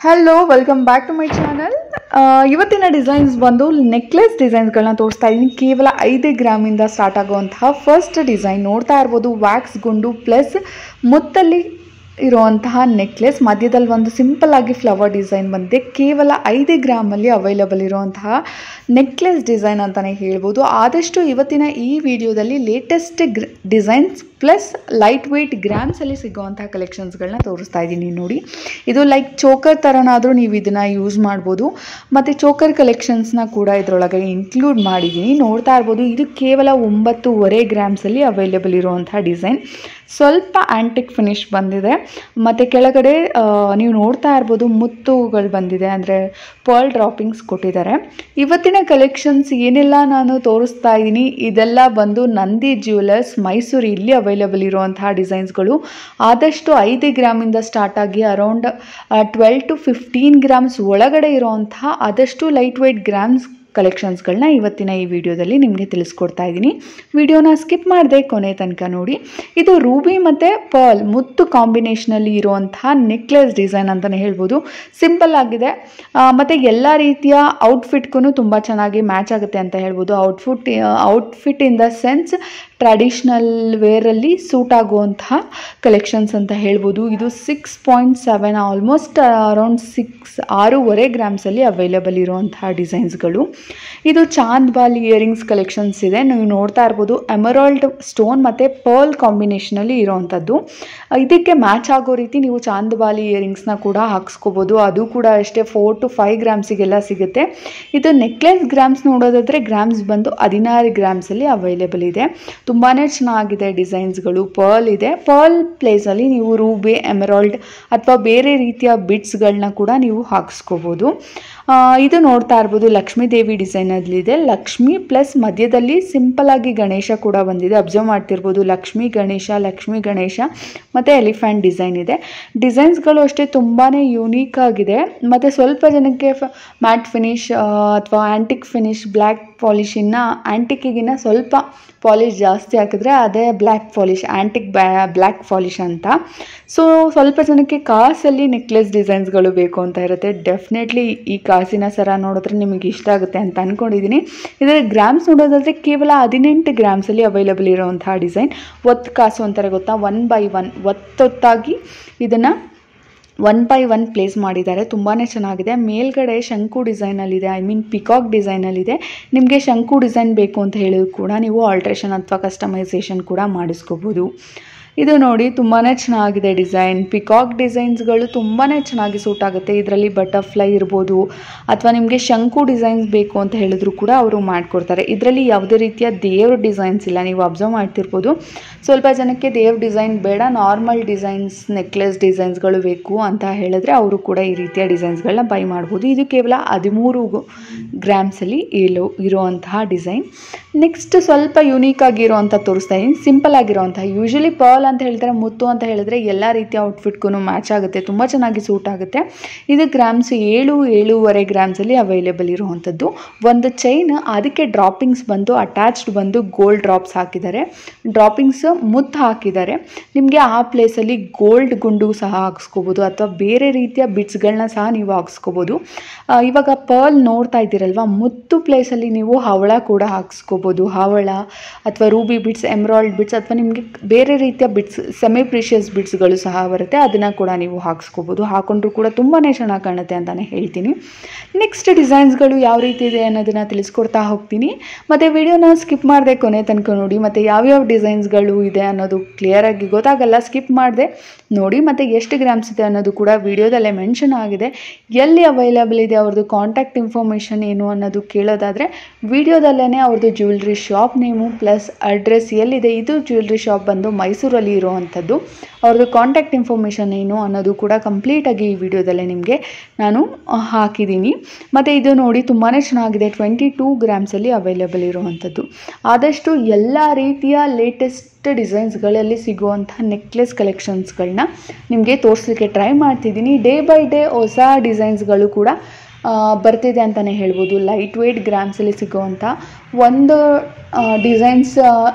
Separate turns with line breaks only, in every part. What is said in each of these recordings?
hello welcome back to my channel ಇವತ್ತಿನ designs ಬಂದು necklace ಡಿಸೈನ್ಸ್ಗಳನ್ನ ತೋರಿಸ್ತಾ ಇದ್ದೀನಿ ಕೇವಲ ಐದು ಗ್ರಾಮಿಂದ ಸ್ಟಾರ್ಟ್ ಆಗುವಂತಹ ಫಸ್ಟ್ ಡಿಸೈನ್ ನೋಡ್ತಾ ಇರ್ಬೋದು ವ್ಯಾಕ್ಸ್ ಗುಂಡು ಪ್ಲಸ್ ಮುತ್ತಲ್ಲಿ ಇರುವಂತಹ ನೆಕ್ಲೆಸ್ ಮಧ್ಯದಲ್ಲಿ ಒಂದು ಸಿಂಪಲ್ ಆಗಿ ಫ್ಲವರ್ ಡಿಸೈನ್ ಬಂದಿದೆ ಕೇವಲ ಐದು ಗ್ರಾಮಲ್ಲಿ ಅವೈಲಬಲ್ ಇರುವಂತಹ ನೆಕ್ಲೆಸ್ ಡಿಸೈನ್ ಅಂತಲೇ ಹೇಳ್ಬೋದು ಆದಷ್ಟು ಇವತ್ತಿನ ಈ ವಿಡಿಯೋದಲ್ಲಿ ಲೇಟೆಸ್ಟ್ ಗ್ರ ಡಿಸೈನ್ಸ್ ಪ್ಲಸ್ ಲೈಟ್ ವೆಯ್ಟ್ ಗ್ರಾಮ್ಸಲ್ಲಿ ಸಿಗುವಂತಹ ಕಲೆಕ್ಷನ್ಸ್ಗಳನ್ನ ತೋರಿಸ್ತಾ ಇದ್ದೀನಿ ನೋಡಿ ಇದು ಲೈಕ್ ಚೋಕರ್ ಥರನಾದರೂ ನೀವು ಇದನ್ನು ಯೂಸ್ ಮಾಡ್ಬೋದು ಮತ್ತು ಚೋಕರ್ ಕಲೆಕ್ಷನ್ಸ್ನ ಕೂಡ ಇದರೊಳಗೆ ಇನ್ಕ್ಲೂಡ್ ಮಾಡಿದ್ದೀನಿ ನೋಡ್ತಾ ಇರ್ಬೋದು ಇದು ಕೇವಲ ಒಂಬತ್ತೂವರೆ ಗ್ರಾಮ್ಸಲ್ಲಿ ಅವೈಲೇಬಲ್ ಇರುವಂತಹ ಡಿಸೈನ್ ಸ್ವಲ್ಪ ಆ್ಯಂಟಿಕ್ ಫಿನಿಶ್ ಬಂದಿದೆ ಮತ್ತು ಕೆಳಗಡೆ ಆ, ನೀವು ನೋಡ್ತಾ ಇರ್ಬೋದು ಮುತ್ತುಗಳು ಬಂದಿದೆ ಅಂದರೆ ಪರ್ಲ್ ಡ್ರಾಪಿಂಗ್ಸ್ ಕೊಟ್ಟಿದ್ದಾರೆ ಇವತ್ತಿನ ಕಲೆಕ್ಷನ್ಸ್ ಏನೆಲ್ಲ ನಾನು ತೋರಿಸ್ತಾ ಇದ್ದೀನಿ ಇದೆಲ್ಲ ಬಂದು ನಂದಿ ಜ್ಯುವೆಲರ್ಸ್ ಮೈಸೂರು ಇಲ್ಲಿ ಅವೈಲೇಬಲ್ ಇರುವಂತಹ ಡಿಸೈನ್ಸ್ಗಳು ಆದಷ್ಟು ಐದು ಗ್ರಾಮಿಂದ ಸ್ಟಾರ್ಟ್ ಆಗಿ around twelve to fifteen grams ಒಳಗಡೆ ಇರುವಂತಹ ಆದಷ್ಟು ಲೈಟ್ ವೆಯ್ಟ್ ಗ್ರಾಮ್ಸ್ ಕಲೆಕ್ಷನ್ಸ್ಗಳನ್ನ ಇವತ್ತಿನ ಈ ವಿಡಿಯೋದಲ್ಲಿ ನಿಮಗೆ ತಿಳಿಸ್ಕೊಡ್ತಾ ಇದ್ದೀನಿ ವಿಡಿಯೋನ ಸ್ಕಿಪ್ ಮಾಡದೆ ಕೊನೆ ತನಕ ನೋಡಿ ಇದು ರೂಬಿ ಮತ್ತು ಪರ್ಲ್ ಮುತ್ತು ಕಾಂಬಿನೇಷನಲ್ಲಿ ಇರುವಂತಹ ನೆಕ್ಲೆಸ್ ಡಿಸೈನ್ ಅಂತಲೇ ಹೇಳ್ಬೋದು ಸಿಂಪಲ್ ಆಗಿದೆ ಮತ್ತು ಎಲ್ಲ ರೀತಿಯ ಔಟ್ಫಿಟ್ಗೂ ತುಂಬ ಚೆನ್ನಾಗಿ ಮ್ಯಾಚ್ ಆಗುತ್ತೆ ಅಂತ ಹೇಳ್ಬೋದು outfit outfit in the sense traditional ವೇರಲ್ಲಿ ಸೂಟ್ ಆಗುವಂತಹ ಕಲೆಕ್ಷನ್ಸ್ ಅಂತ ಹೇಳ್ಬೋದು ಇದು six point seven almost around six ಆರೂವರೆ ಗ್ರಾಮ್ಸಲ್ಲಿ ಅವೈಲೇಬಲ್ ಇರುವಂತಹ ಡಿಸೈನ್ಸ್ಗಳು ಇದು ಚಾಂದ್ ಬಾಲ್ ಇಯರಿಂಗ್ಸ್ ಕಲೆಕ್ಷನ್ಸ್ ಇದೆ ನೀವು ನೋಡ್ತಾ ಇರ್ಬೋದು ಎಮರಾಲ್ಡ್ ಸ್ಟೋನ್ ಮತ್ತು ಪರ್ಲ್ ಕಾಂಬಿನೇಷನಲ್ಲಿ ಇರೋವಂಥದ್ದು ಇದಕ್ಕೆ ಮ್ಯಾಚ್ ಆಗೋ ರೀತಿ ನೀವು ಚಾಂದ್ ಬಾಲ್ ಇಯರಿಂಗ್ಸ್ನ ಕೂಡ ಹಾಕ್ಸ್ಕೋಬೋದು ಅದು ಕೂಡ ಅಷ್ಟೇ ಫೋರ್ ಟು ಫೈವ್ ಗ್ರಾಮ್ಸಿಗೆಲ್ಲ ಸಿಗುತ್ತೆ ಇದು ನೆಕ್ಲೆಸ್ ಗ್ರಾಮ್ಸ್ ನೋಡೋದಾದರೆ ಗ್ರಾಮ್ಸ್ ಬಂದು ಹದಿನಾರು ಗ್ರಾಮ್ಸಲ್ಲಿ ಅವೈಲೇಬಲ್ ಇದೆ ತುಂಬಾ ಚೆನ್ನಾಗಿದೆ ಡಿಸೈನ್ಸ್ಗಳು ಪರ್ಲ್ ಇದೆ ಪರ್ಲ್ ಪ್ಲೇಸಲ್ಲಿ ನೀವು ರೂಬೆ ಎಮರಾಲ್ಡ್ ಅಥವಾ ಬೇರೆ ರೀತಿಯ ಬಿಟ್ಸ್ಗಳನ್ನ ಕೂಡ ನೀವು ಹಾಕಿಸ್ಕೋಬೋದು ಆ, ಇದು ನೋಡ್ತಾ ಇರ್ಬೋದು ಲಕ್ಷ್ಮೀ ದೇವಿ ಡಿಸೈನಲ್ಲಿದೆ ಲಕ್ಷ್ಮಿ ಪ್ಲಸ್ ಮಧ್ಯದಲ್ಲಿ ಸಿಂಪಲ್ ಆಗಿ ಗಣೇಶ ಕೂಡ ಬಂದಿದೆ ಅಬ್ಸರ್ವ್ ಮಾಡ್ತಿರ್ಬೋದು ಲಕ್ಷ್ಮಿ ಗಣೇಶ ಲಕ್ಷ್ಮಿ ಗಣೇಶ ಮತ್ತು ಎಲಿಫೆಂಟ್ ಡಿಸೈನ್ ಇದೆ ಡಿಸೈನ್ಸ್ಗಳು ಅಷ್ಟೇ ತುಂಬಾ ಯೂನೀಕ್ ಆಗಿದೆ ಮತ್ತು ಸ್ವಲ್ಪ ಜನಕ್ಕೆ ಮ್ಯಾಟ್ ಫಿನಿಶ್ ಅಥವಾ ಆ್ಯಂಟಿಕ್ ಫಿನಿಶ್ ಬ್ಲ್ಯಾಕ್ ಪಾಲಿಶ್ ಇನ್ನು ಆ್ಯಂಟಿಕ್ಕಿಗಿನ್ನ ಸ್ವಲ್ಪ ಪಾಲಿಶ್ ಜಾಸ್ತಿ ಹಾಕಿದ್ರೆ ಅದೇ ಬ್ಲ್ಯಾಕ್ ಪಾಲಿಶ್ ಆ್ಯಂಟಿಕ್ ಬ್ಯಾ ಬ್ಲ್ಯಾಕ್ ಪಾಲಿಶ್ ಅಂತ ಸೊ ಸ್ವಲ್ಪ ಜನಕ್ಕೆ ಕಾಸಲ್ಲಿ ನೆಕ್ಲೆಸ್ ಡಿಸೈನ್ಸ್ಗಳು ಬೇಕು ಅಂತ ಇರುತ್ತೆ ಡೆಫಿನೆಟ್ಲಿ ಈ ಕಾಸಿನ ಸರ ನೋಡಿದ್ರೆ ನಿಮಗೆ ಇಷ್ಟ ಆಗುತ್ತೆ ಅಂತ ಅಂದ್ಕೊಂಡಿದ್ದೀನಿ ಇದರ ಗ್ರಾಮ್ಸ್ ನೋಡೋದಾದರೆ ಕೇವಲ ಹದಿನೆಂಟು ಗ್ರಾಮ್ಸಲ್ಲಿ ಅವೈಲಬಲ್ ಇರೋವಂತಹ ಡಿಸೈನ್ ಒತ್ತು ಕಾಸು ಅಂತಾರೆ ಗೊತ್ತಾ ಒನ್ ಬೈ ಒನ್ ಒತ್ತೊತ್ತಾಗಿ ಇದನ್ನು ಒನ್ ಬೈ ಒನ್ ಪ್ಲೇಸ್ ಮಾಡಿದ್ದಾರೆ ತುಂಬಾ ಚೆನ್ನಾಗಿದೆ ಮೇಲ್ಗಡೆ ಶಂಕು ಡಿಸೈನಲ್ಲಿದೆ ಐ ಮೀನ್ ಪಿಕಾಕ್ ಡಿಸೈನಲ್ಲಿದೆ ನಿಮಗೆ ಶಂಕು ಡಿಸೈನ್ ಬೇಕು ಅಂತ ಹೇಳಿದ್ರು ಕೂಡ ನೀವು ಆಲ್ಟ್ರೇಷನ್ ಅಥವಾ ಕಸ್ಟಮೈಸೇಷನ್ ಕೂಡ ಮಾಡಿಸ್ಕೋಬೋದು ಇದು ನೋಡಿ ತುಂಬಾ ಚೆನ್ನಾಗಿದೆ ಡಿಸೈನ್ ಪಿಕಾಕ್ ಡಿಸೈನ್ಸ್ಗಳು ತುಂಬಾ ಚೆನ್ನಾಗಿ ಸೂಟ್ ಆಗುತ್ತೆ ಇದರಲ್ಲಿ ಬಟರ್ಫ್ಲೈ ಇರ್ಬೋದು ಅಥವಾ ನಿಮಗೆ ಶಂಕು ಡಿಸೈನ್ಸ್ ಬೇಕು ಅಂತ ಹೇಳಿದ್ರು ಕೂಡ ಅವರು ಮಾಡಿಕೊಡ್ತಾರೆ ಇದರಲ್ಲಿ ಯಾವುದೇ ರೀತಿಯ ದೇವ್ರ ಡಿಸೈನ್ಸ್ ಇಲ್ಲ ನೀವು ಅಬ್ಸರ್ವ್ ಮಾಡ್ತಿರ್ಬೋದು ಸ್ವಲ್ಪ ಜನಕ್ಕೆ ದೇವ್ರ ಡಿಸೈನ್ ಬೇಡ ನಾರ್ಮಲ್ ಡಿಸೈನ್ಸ್ ನೆಕ್ಲೆಸ್ ಡಿಸೈನ್ಸ್ಗಳು ಬೇಕು ಅಂತ ಹೇಳಿದ್ರೆ ಅವರು ಕೂಡ ಈ ರೀತಿಯ ಡಿಸೈನ್ಸ್ಗಳನ್ನ ಬೈ ಮಾಡ್ಬೋದು ಇದು ಕೇವಲ ಹದಿಮೂರು ಗ್ರಾಮ್ಸಲ್ಲಿ ಇರೋ ಇರುವಂತಹ ಡಿಸೈನ್ ನೆಕ್ಸ್ಟ್ ಸ್ವಲ್ಪ ಯುನೀಕ್ ಆಗಿರೋವಂಥ ತೋರಿಸ್ತಾ ಇದ್ದೀನಿ ಸಿಂಪಲ್ ಆಗಿರೋವಂಥ ಯೂಶಲಿ ಪರ್ಲ್ ಅಂತ ಹೇಳ್ತಾರೆ ಮುತ್ತು ಅಂತ ಹೇಳಿದ್ರೆ ಎಲ್ಲ ರೀತಿಯ ಔಟ್ಫಿಟ್ಗೂ ಮ್ಯಾಚ್ ಆಗುತ್ತೆ ತುಂಬ ಚೆನ್ನಾಗಿ ಸೂಟ್ ಆಗುತ್ತೆ ಇದು ಗ್ರಾಮ್ಸ್ ಏಳು ಏಳೂವರೆ ಗ್ರಾಮ್ಸಲ್ಲಿ ಅವೈಲೇಬಲ್ ಇರುವಂಥದ್ದು ಒಂದು ಚೈನ್ ಅದಕ್ಕೆ ಡ್ರಾಪಿಂಗ್ಸ್ ಬಂದು ಅಟ್ಯಾಚ್ಡ್ ಬಂದು ಗೋಲ್ಡ್ ಡ್ರಾಪ್ಸ್ ಹಾಕಿದ್ದಾರೆ ಡ್ರಾಪಿಂಗ್ಸ್ ಮುತ್ತು ಹಾಕಿದ್ದಾರೆ ನಿಮಗೆ ಆ ಪ್ಲೇಸಲ್ಲಿ ಗೋಲ್ಡ್ ಗುಂಡು ಸಹ ಹಾಕ್ಸ್ಕೋಬೋದು ಅಥವಾ ಬೇರೆ ರೀತಿಯ ಬಿಟ್ಸ್ಗಳನ್ನ ಸಹ ನೀವು ಹಾಕ್ಸ್ಕೋಬೋದು ಆ, ಇವಾಗ ಪರ್ಲ್ ನೋಡ್ತಾ ಇದ್ದೀರಲ್ವಾ ಮುತ್ತು ಪ್ಲೇಸಲ್ಲಿ ನೀವು ಹವಳ ಕೂಡ ಹಾಕ್ಸ್ಕೋಬೋದು ಹವಳ ಅಥವಾ ರೂಬಿ ಬಿಟ್ಸ್ ಎಮ್ರಾಲ್ಡ್ ಬಿಟ್ಸ್ ಅಥವಾ ನಿಮಗೆ ಬೇರೆ ರೀತಿಯ ಬಿಟ್ಸ್ ಸೆಮಿ ಪ್ರೀಷಿಯಸ್ ಬಿಟ್ಸ್ಗಳು ಸಹ ಬರುತ್ತೆ ಅದನ್ನು ಕೂಡ ನೀವು ಹಾಕ್ಸ್ಕೋಬೋದು ಹಾಕೊಂಡ್ರು ಕೂಡ ತುಂಬಾ ಚೆನ್ನಾಗಿ ಕಾಣುತ್ತೆ ಅಂತಲೇ ಹೇಳ್ತೀನಿ ನೆಕ್ಸ್ಟ್ ಡಿಸೈನ್ಸ್ಗಳು ಯಾವ ರೀತಿ ಇದೆ ಅನ್ನೋದನ್ನು ತಿಳಿಸ್ಕೊಡ್ತಾ ಹೋಗ್ತೀನಿ ಮತ್ತು ವಿಡಿಯೋನ ಸ್ಕಿಪ್ ಮಾಡಿದೆ ಕೊನೆ ತನಕ ನೋಡಿ ಮತ್ತು ಯಾವ್ಯಾವ ಡಿಸೈನ್ಸ್ಗಳು ಇದೆ ಅನ್ನೋದು ಕ್ಲಿಯರಾಗಿ ಗೊತ್ತಾಗಲ್ಲ ಸ್ಕಿಪ್ ಮಾಡಿದೆ ನೋಡಿ ಮತ್ತು ಎಷ್ಟು ಗ್ರಾಮ್ಸ್ ಇದೆ ಅನ್ನೋದು ಕೂಡ ವಿಡಿಯೋದಲ್ಲೇ ಮೆನ್ಷನ್ ಆಗಿದೆ ಎಲ್ಲಿ ಅವೈಲಬಲ್ ಇದೆ ಅವ್ರದ್ದು ಕಾಂಟ್ಯಾಕ್ಟ್ ಇನ್ಫಾರ್ಮೇಷನ್ ಏನು ಅನ್ನೋದು ಕೇಳೋದಾದರೆ ವಿಡಿಯೋದಲ್ಲೇ ಅವ್ರದ್ದು jewellery shop name plus address ಎಲ್ಲಿದೆ ಇದು ಜ್ಯುವೆಲ್ರಿ ಶಾಪ್ ಬಂದು ಮೈಸೂರಲ್ಲಿ ಇರುವಂಥದ್ದು ಅವ್ರದ್ದು ಕಾಂಟ್ಯಾಕ್ಟ್ ಇನ್ಫಾರ್ಮೇಷನ್ ಏನು ಅನ್ನೋದು ಕೂಡ ಕಂಪ್ಲೀಟಾಗಿ ಈ ವಿಡಿಯೋದಲ್ಲೇ ನಿಮಗೆ ನಾನು ಆ, ಹಾಕಿದ್ದೀನಿ ಮತ್ತು ಇದು ನೋಡಿ ತುಂಬಾ ಚೆನ್ನಾಗಿದೆ ಟ್ವೆಂಟಿ ಟೂ ಗ್ರಾಮ್ಸಲ್ಲಿ ಅವೈಲೇಬಲ್ ಇರುವಂಥದ್ದು ಆದಷ್ಟು ಎಲ್ಲ ರೀತಿಯ ಲೇಟೆಸ್ಟ್ ಡಿಸೈನ್ಸ್ಗಳಲ್ಲಿ ಸಿಗುವಂಥ ನೆಕ್ಲೆಸ್ ಕಲೆಕ್ಷನ್ಸ್ಗಳನ್ನ ನಿಮಗೆ ತೋರಿಸ್ಲಿಕ್ಕೆ ಟ್ರೈ ಮಾಡ್ತಿದ್ದೀನಿ ಡೇ ಬೈ ಡೇ ಹೊಸ ಡಿಸೈನ್ಸ್ಗಳು ಕೂಡ ಆ, ಬರ್ತಿದೆ ಅಂತಲೇ ಹೇಳ್ಬೋದು ಲೈಟ್ ವೆಯ್ಟ್ ಗ್ರಾಮ್ಸಲ್ಲಿ ಸಿಗುವಂಥ ಒಂದು ಡಿಸೈನ್ಸ್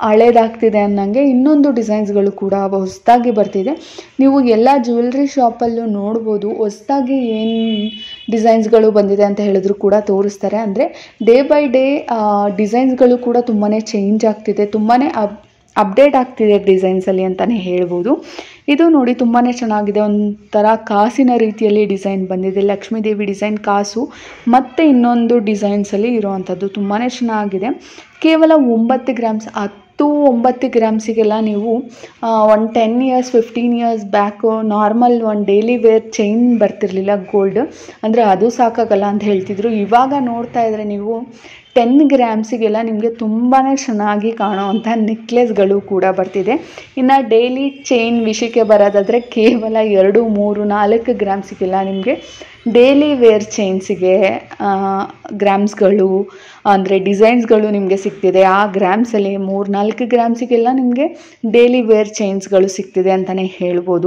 ಹಳೇದಾಗ್ತಿದೆ ಅನ್ನಂಗೆ ಇನ್ನೊಂದು ಡಿಸೈನ್ಸ್ಗಳು ಕೂಡ ಹೊಸದಾಗಿ ಬರ್ತಿದೆ ನೀವು ಎಲ್ಲ ಜ್ಯುವೆಲ್ರಿ ಶಾಪಲ್ಲೂ ನೋಡ್ಬೋದು ಹೊಸದಾಗಿ ಏನು ಡಿಸೈನ್ಸ್ಗಳು ಬಂದಿದೆ ಅಂತ ಹೇಳಿದ್ರು ಕೂಡ ತೋರಿಸ್ತಾರೆ ಅಂದರೆ ಡೇ ಬೈ ಡೇ ಡಿಸೈನ್ಸ್ಗಳು ಕೂಡ ತುಂಬಾ ಚೇಂಜ್ ಆಗ್ತಿದೆ ತುಂಬಾ ಅಪ್ ಅಪ್ಡೇಟ್ ಆಗ್ತಿದೆ ಡಿಸೈನ್ಸಲ್ಲಿ ಅಂತಲೇ ಹೇಳ್ಬೋದು ಇದು ನೋಡಿ ತುಂಬಾ ಚೆನ್ನಾಗಿದೆ ಒಂಥರ ಕಾಸಿನ ರೀತಿಯಲ್ಲಿ ಡಿಸೈನ್ ಬಂದಿದೆ ಲಕ್ಷ್ಮೀ ದೇವಿ ಡಿಸೈನ್ ಕಾಸು ಮತ್ತು ಇನ್ನೊಂದು ಡಿಸೈನ್ಸಲ್ಲಿ ಇರೋವಂಥದ್ದು ತುಂಬಾ ಚೆನ್ನಾಗಿದೆ ಕೇವಲ ಒಂಬತ್ತು ಗ್ರಾಮ್ಸ್ ಹತ್ತು ಒಂಬತ್ತು ಗ್ರಾಮ್ಸಿಗೆಲ್ಲ ನೀವು ಒಂದು ten years fifteen years back normal ಒಂದು ಡೈಲಿ ವೇರ್ ಚೈನ್ ಬರ್ತಿರ್ಲಿಲ್ಲ ಗೋಲ್ಡ್ ಅಂದರೆ ಅದು ಸಾಕಾಗಲ್ಲ ಅಂತ ಹೇಳ್ತಿದ್ರು ಇವಾಗ ನೋಡ್ತಾ ಇದ್ರೆ ನೀವು ಟೆನ್ ಗ್ರಾಮ್ಸಿಗೆಲ್ಲ ನಿಮಗೆ ತುಂಬಾ ಚೆನ್ನಾಗಿ ಕಾಣೋವಂಥ ನೆಕ್ಲೆಸ್ಗಳು ಕೂಡ ಬರ್ತಿದೆ ಇನ್ನು ಡೈಲಿ ಚೈನ್ ವಿಷಯಕ್ಕೆ ಬರೋದಾದರೆ ಕೇವಲ ಎರಡು ಮೂರು ನಾಲ್ಕು ಗ್ರಾಮ್ಸಿಗೆಲ್ಲ ನಿಮಗೆ ಡೈಲಿ ವೇರ್ ಚೈನ್ಸಿಗೆ ಗ್ರಾಮ್ಸ್ಗಳು ಅಂದರೆ ಡಿಸೈನ್ಸ್ಗಳು ನಿಮಗೆ ಸಿಗ್ತಿದೆ ಆ ಗ್ರಾಮ್ಸಲ್ಲಿ ಮೂರು ನಾಲ್ಕು ಗ್ರಾಮ್ಸಿಗೆಲ್ಲ ನಿಮಗೆ ಡೈಲಿ ವೇರ್ ಚೈನ್ಸ್ಗಳು ಸಿಗ್ತಿದೆ ಅಂತಲೇ ಹೇಳ್ಬೋದು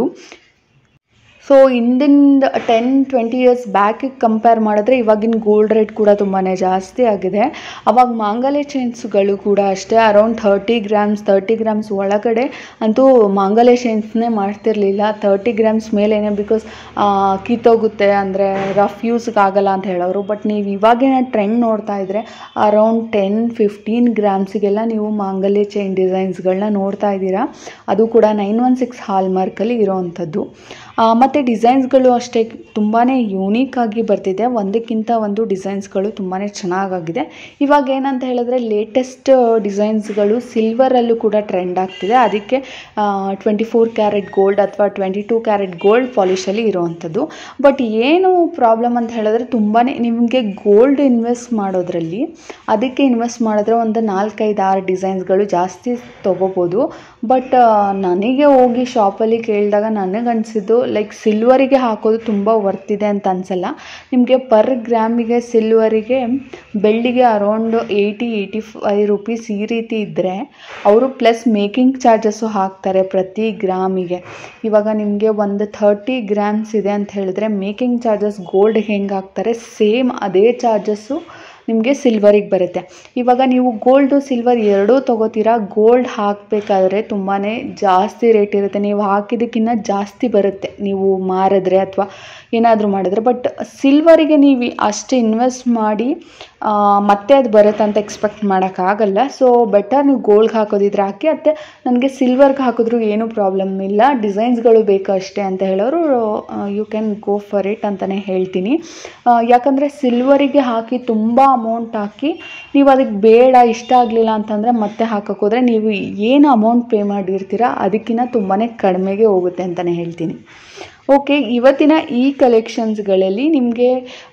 ಸೊ ಹಿಂದಿಂದ ಟೆನ್ ಟ್ವೆಂಟಿ ಇಯರ್ಸ್ ಬ್ಯಾಕಿಗೆ ಕಂಪೇರ್ ಮಾಡಿದ್ರೆ ಇವಾಗಿನ ಗೋಲ್ಡ್ ರೇಟ್ ಕೂಡ ತುಂಬಾ ಜಾಸ್ತಿ ಆಗಿದೆ ಅವಾಗ ಮಾಂಗಲ್ಯ ಚೈನ್ಸ್ಗಳು ಕೂಡ ಅಷ್ಟೇ around thirty grams thirty grams ಒಳಗಡೆ ಅಂತೂ ಮಾಂಗಲ್ಯ ಚೈನ್ಸ್ನೇ ಮಾಡ್ತಿರ್ಲಿಲ್ಲ ತರ್ಟಿ ಗ್ರಾಮ್ಸ್ ಮೇಲೇನೆ ಬಿಕಾಸ್ ಕಿತ್ತೋಗುತ್ತೆ ಅಂದರೆ ರಫ್ ಯೂಸ್ಗೆ ಆಗಲ್ಲ ಅಂತ ಹೇಳೋರು ಬಟ್ ನೀವು ಇವಾಗಿನ ಟ್ರೆಂಡ್ ನೋಡ್ತಾ ಇದ್ದರೆ ಅರೌಂಡ್ ಟೆನ್ ಫಿಫ್ಟೀನ್ ಗ್ರಾಮ್ಸಿಗೆಲ್ಲ ನೀವು ಮಾಂಗಲ್ಯ ಚೈನ್ ಡಿಸೈನ್ಸ್ಗಳನ್ನ ನೋಡ್ತಾ ಇದ್ದೀರಾ ಅದು ಕೂಡ ನೈನ್ ಒನ್ ಸಿಕ್ಸ್ ಹಾಲ್ ಮಾರ್ಕಲ್ಲಿ ಇರೋವಂಥದ್ದು ಮತ್ತು ಡಿಸೈನ್ಸ್ಗಳು ಅಷ್ಟೇ ತುಂಬಾ ಯೂನೀಕ್ ಆಗಿ ಬರ್ತಿದೆ ಒಂದಕ್ಕಿಂತ ಒಂದು ಡಿಸೈನ್ಸ್ಗಳು ತುಂಬಾ ಚೆನ್ನಾಗಾಗಿದೆ ಇವಾಗ ಏನಂತ ಹೇಳಿದ್ರೆ ಲೇಟೆಸ್ಟ್ ಡಿಸೈನ್ಸ್ಗಳು ಸಿಲ್ವರಲ್ಲೂ ಕೂಡ ಟ್ರೆಂಡ್ ಆಗ್ತಿದೆ ಅದಕ್ಕೆ ಟ್ವೆಂಟಿ ಫೋರ್ ಕ್ಯಾರೆಟ್ ಗೋಲ್ಡ್ ಅಥವಾ ಟ್ವೆಂಟಿ ಟೂ ಕ್ಯಾರೆಟ್ ಗೋಲ್ಡ್ ಪಾಲಿಶಲ್ಲಿ ಇರೋವಂಥದ್ದು ಬಟ್ ಏನು ಪ್ರಾಬ್ಲಮ್ ಅಂತ ಹೇಳಿದ್ರೆ ತುಂಬಾ ನಿಮಗೆ ಗೋಲ್ಡ್ ಇನ್ವೆಸ್ಟ್ ಮಾಡೋದ್ರಲ್ಲಿ ಅದಕ್ಕೆ ಇನ್ವೆಸ್ಟ್ ಮಾಡಿದ್ರೆ ಒಂದು ನಾಲ್ಕೈದು ಆರು ಡಿಸೈನ್ಸ್ಗಳು ಜಾಸ್ತಿ ತೊಗೋಬೋದು ಬಟ್ ನನಗೆ ಹೋಗಿ ಶಾಪಲ್ಲಿ ಕೇಳಿದಾಗ ನನಗನ್ಸಿದ್ದು ಲೈಕ್ ಸಿಲ್ವರಿಗೆ ಹಾಕೋದು ತುಂಬ ವರ್ತಿದೆ ಅಂತ ಅನಿಸಲ್ಲ ನಿಮಗೆ ಪರ್ ಗ್ರಾಮಿಗೆ ಸಿಲ್ವರಿಗೆ ಬೆಳ್ಳಿಗೆ around eighty eighty five rupees ಈ ರೀತಿ ಇದ್ದರೆ ಅವರು ಪ್ಲಸ್ ಮೇಕಿಂಗ್ ಚಾರ್ಜಸ್ಸು ಹಾಕ್ತಾರೆ ಪ್ರತಿ ಗ್ರಾಮಿಗೆ ಇವಾಗ ನಿಮಗೆ ಒಂದು ಥರ್ಟಿ ಗ್ರಾಮ್ಸ್ ಇದೆ ಅಂತ ಹೇಳಿದ್ರೆ ಮೇಕಿಂಗ್ ಚಾರ್ಜಸ್ ಗೋಲ್ಡ್ ಹೆಂಗೆ ಹಾಕ್ತಾರೆ ಸೇಮ್ ಅದೇ ಚಾರ್ಜಸ್ಸು ನಿಮಗೆ ಸಿಲ್ವರಿಗೆ ಬರುತ್ತೆ ಇವಾಗ ನೀವು ಗೋಲ್ಡು ಸಿಲ್ವರ್ ಎರಡೂ ತೊಗೋತೀರಾ ಗೋಲ್ಡ್ ಹಾಕಬೇಕಾದ್ರೆ ತುಂಬಾ ಜಾಸ್ತಿ ರೇಟ್ ಇರುತ್ತೆ ನೀವು ಹಾಕಿದ್ದಕ್ಕಿಂತ ಜಾಸ್ತಿ ಬರುತ್ತೆ ನೀವು ಮಾರಿದ್ರೆ ಅಥವಾ ಏನಾದರೂ ಮಾಡಿದ್ರೆ ಬಟ್ ಸಿಲ್ವರಿಗೆ ನೀವು ಅಷ್ಟು ಇನ್ವೆಸ್ಟ್ ಮಾಡಿ ಮತ್ತೆ ಅದು ಬರುತ್ತೆ ಅಂತ ಎಕ್ಸ್ಪೆಕ್ಟ್ ಮಾಡೋಕ್ಕಾಗಲ್ಲ ಸೊ ಬೆಟರ್ ನೀವು ಗೋಲ್ಡ್ಗೆ ಹಾಕೋದಿದ್ರೆ ಹಾಕಿ ಮತ್ತು ನನಗೆ ಸಿಲ್ವರ್ಗೆ ಹಾಕಿದ್ರೂ ಏನೂ ಪ್ರಾಬ್ಲಮ್ ಇಲ್ಲ ಡಿಸೈನ್ಸ್ಗಳು ಬೇಕು ಅಷ್ಟೇ ಅಂತ ಹೇಳೋರು you can go for it ಅಂತಲೇ ಹೇಳ್ತೀನಿ ಯಾಕಂದರೆ ಸಿಲ್ವರಿಗೆ ಹಾಕಿ ತುಂಬ ಅಮೌಂಟ್ ಹಾಕಿ ನೀವು ಅದಕ್ಕೆ ಬೇಡ ಇಷ್ಟ ಆಗಲಿಲ್ಲ ಅಂತಂದರೆ ಮತ್ತೆ ಹಾಕೋಕೆ ಹೋದರೆ ನೀವು ಏನು ಅಮೌಂಟ್ ಪೇ ಮಾಡಿರ್ತೀರ ಅದಕ್ಕಿಂತ ತುಂಬಾ ಕಡಿಮೆಗೆ ಹೋಗುತ್ತೆ ಅಂತಲೇ ಹೇಳ್ತೀನಿ ಓಕೆ ಇವತ್ತಿನ ಈ ಕಲೆಕ್ಷನ್ಸ್ಗಳಲ್ಲಿ ನಿಮಗೆ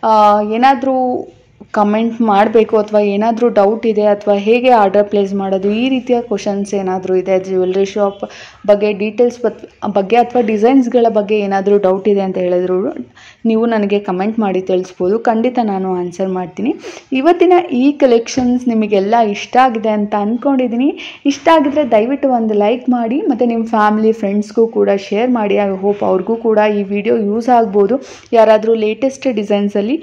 ಏನಾದರೂ ಕಮೆಂಟ್ ಮಾಡಬೇಕು ಅಥವಾ ಏನಾದರೂ ಡೌಟ್ ಇದೆ ಅಥವಾ ಹೇಗೆ ಆರ್ಡರ್ ಪ್ಲೇಸ್ ಮಾಡೋದು ಈ ರೀತಿಯ ಕ್ವಶನ್ಸ್ ಏನಾದರೂ ಇದೆ ಜ್ಯುವೆಲ್ರಿ ಶಾಪ್ ಬಗ್ಗೆ ಡೀಟೇಲ್ಸ್ ಬಗ್ಗೆ ಅಥವಾ ಡಿಸೈನ್ಸ್ಗಳ ಬಗ್ಗೆ ಏನಾದರೂ ಡೌಟ್ ಇದೆ ಅಂತ ಹೇಳಿದ್ರು ನೀವು ನನಗೆ ಕಮೆಂಟ್ ಮಾಡಿ ತಿಳಿಸ್ಬೋದು ಖಂಡಿತ ನಾನು ಆನ್ಸರ್ ಮಾಡ್ತೀನಿ ಇವತ್ತಿನ ಈ ಕಲೆಕ್ಷನ್ಸ್ ನಿಮಗೆಲ್ಲ ಇಷ್ಟ ಆಗಿದೆ ಅಂತ ಅಂದ್ಕೊಂಡಿದ್ದೀನಿ ಇಷ್ಟ ಆಗಿದ್ರೆ ದಯವಿಟ್ಟು ಒಂದು ಲೈಕ್ ಮಾಡಿ ಮತ್ತು ನಿಮ್ಮ ಫ್ಯಾಮಿಲಿ ಫ್ರೆಂಡ್ಸ್ಗೂ ಕೂಡ ಶೇರ್ ಮಾಡಿ ಐ ಹೋಪ್ ಅವ್ರಿಗೂ ಕೂಡ ಈ ವಿಡಿಯೋ ಯೂಸ್ ಆಗ್ಬೋದು ಯಾರಾದರೂ ಲೇಟೆಸ್ಟ್ ಡಿಸೈನ್ಸಲ್ಲಿ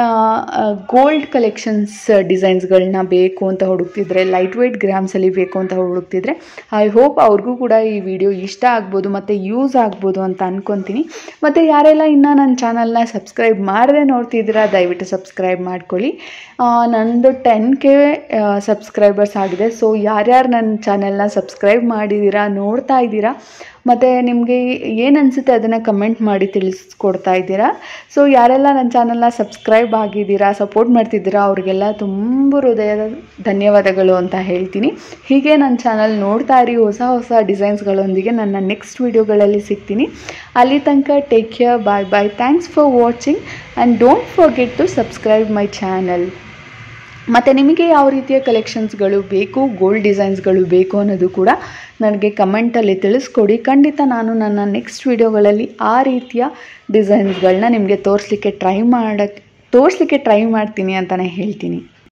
ಗೋಲ್ಡ್ ಕಲೆಕ್ಷನ್ಸ್ ಡಿಸೈನ್ಸ್ಗಳನ್ನ ಬೇಕು ಅಂತ ಹುಡುಕ್ತಿದ್ರೆ ಲೈಟ್ ವೆಯ್ಟ್ ಗ್ರಾಮ್ಸಲ್ಲಿ ಬೇಕು ಅಂತ ಹುಡುಕ್ತಿದ್ರೆ ಐ ಹೋಪ್ ಅವ್ರಿಗೂ ಕೂಡ ಈ ವಿಡಿಯೋ ಇಷ್ಟ ಆಗ್ಬೋದು ಮತ್ತು ಯೂಸ್ ಆಗ್ಬೋದು ಅಂತ ಅಂದ್ಕೊತೀನಿ ಮತ್ತು ಯಾರೆಲ್ಲ ಇನ್ನೂ ನನ್ನ ಚಾನಲ್ನ ಸಬ್ಸ್ಕ್ರೈಬ್ ಮಾಡದೆ ನೋಡ್ತಿದ್ದೀರಾ ದಯವಿಟ್ಟು ಸಬ್ಸ್ಕ್ರೈಬ್ ಮಾಡ್ಕೊಳ್ಳಿ ನಂದು ಟೆನ್ ಕೆ ಸಬ್ಸ್ಕ್ರೈಬರ್ಸ್ ಆಗಿದೆ ಸೊ ಯಾರ್ಯಾರು ನನ್ನ ಚಾನೆಲ್ನ ಸಬ್ಸ್ಕ್ರೈಬ್ ಮಾಡಿದ್ದೀರಾ ನೋಡ್ತಾ ಇದ್ದೀರಾ ಮತ್ತು ನಿಮಗೆ ಏನು ಅನಿಸುತ್ತೆ ಅದನ್ನು ಕಮೆಂಟ್ ಮಾಡಿ ತಿಳಿಸ್ಕೊಡ್ತಾ ಇದ್ದೀರಾ ಸೊ ಯಾರೆಲ್ಲ ನನ್ನ ಚಾನಲ್ನ ಸಬ್ಸ್ಕ್ರೈಬ್ ಆಗಿದ್ದೀರಾ ಸಪೋರ್ಟ್ ಮಾಡ್ತಿದ್ದೀರಾ ಅವ್ರಿಗೆಲ್ಲ ತುಂಬ ಹೃದಯದ ಧನ್ಯವಾದಗಳು ಅಂತ ಹೇಳ್ತೀನಿ ಹೀಗೆ ನನ್ನ ಚಾನಲ್ ನೋಡ್ತಾ ಇರಿ ಹೊಸ ಹೊಸ ಡಿಸೈನ್ಸ್ಗಳೊಂದಿಗೆ ನನ್ನ ನೆಕ್ಸ್ಟ್ ವೀಡಿಯೋಗಳಲ್ಲಿ ಸಿಗ್ತೀನಿ ಅಲ್ಲಿ ತನಕ take care bye bye thanks for watching and don't forget to subscribe my channel ಮತ್ತು ನಿಮಗೆ ಯಾವ ರೀತಿಯ ಕಲೆಕ್ಷನ್ಸ್ಗಳು ಬೇಕು ಗೋಲ್ಡ್ ಡಿಸೈನ್ಸ್ಗಳು ಬೇಕು ಅನ್ನೋದು ಕೂಡ ನನಗೆ ಕಮೆಂಟಲ್ಲಿ ತಿಳಿಸ್ಕೊಡಿ ಖಂಡಿತ ನಾನು ನನ್ನ ನೆಕ್ಸ್ಟ್ ವೀಡಿಯೋಗಳಲ್ಲಿ ಆ ರೀತಿಯ ಡಿಸೈನ್ಸ್ಗಳನ್ನ ನಿಮಗೆ ತೋರಿಸ್ಲಿಕ್ಕೆ ಟ್ರೈ ಮಾಡೋಕ್ಕೆ ತೋರಿಸ್ಲಿಕ್ಕೆ ಟ್ರೈ ಮಾಡ್ತೀನಿ ಅಂತಲೇ ಹೇಳ್ತೀನಿ